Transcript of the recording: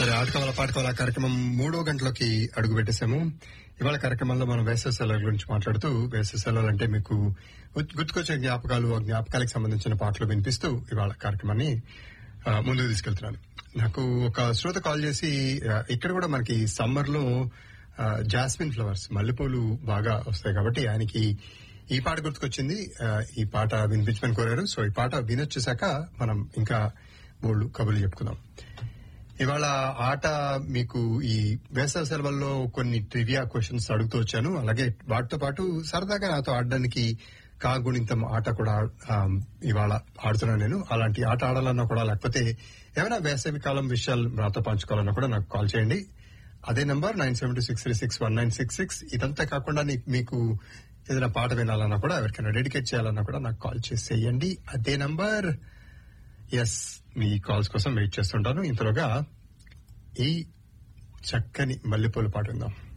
సరే ఆటకమల పాటకమల కార్యక్రమం మూడో గంటలోకి అడుగు పెట్టేశాము ఇవాళ కార్యక్రమంలో మనం వేసవి సెలవుల గురించి మాట్లాడుతూ వేసవి సెలవులు అంటే మీకు గుర్తు- గుర్తుకొచ్చే జ్ఞాపకాలు ఆ జ్ఞాపకాలకు సంబంధించిన పాటలు వినిపిస్తూ ఇవాళ కార్యక్రమాన్ని ఆ, ముందుకు తీసుకెళ్తున్నాను నాకు ఒక శ్రోత కాల్ చేసి ఆ, ఇక్కడ కూడా మనకి సమ్మర్ లో ఆ, జాస్మిన్ ఫ్లవర్స్ మల్లెపూలు బాగా వస్తాయి కాబట్టి ఆయనకి ఈ పాట గుర్తుకొచ్చింది ఆ, ఈ పాట వినిపించమని కోరారు సో ఈ పాట వినొచ్చేసాక మనం ఇంకా బోల్డ్ కబుర్లు చెప్పుకుందాం ఇవాళ ఆట మీకు ఈ వేసవి సెలవుల్లో కొన్ని ట్రివియా క్వశ్చన్స్ అడుగుతూ వచ్చాను అలాగే వాటితో పాటు సరదాగా నాతో ఆడడానికి కాగుణింతం ఆట కూడా ఆ, ఇవాళ ఆడుతున్నాను నేను అలాంటి ఆట ఆడాలన్నా కూడా లేకపోతే ఏమైనా వేసవి కాలం విషయాలు నాతో పంచుకోవాలన్నా కూడా నాకు కాల్ చేయండి అదే number nine seven two six three six one nine six six ఇదంతా కాకుండా నీ- మీకు ఏదైనా పాట వినాలన్నా కూడా ఎవరికైనా డెడికేట్ చేయాలన్నా కూడా నాకు కాల్ చేసేయండి అదే నంబర్ ఎస్ మీ కాల్స్ కోసం వెయిట్ చేస్తుంటాను ఇంతలోగా ఈ చక్కని మల్లెపూల పాట విందాం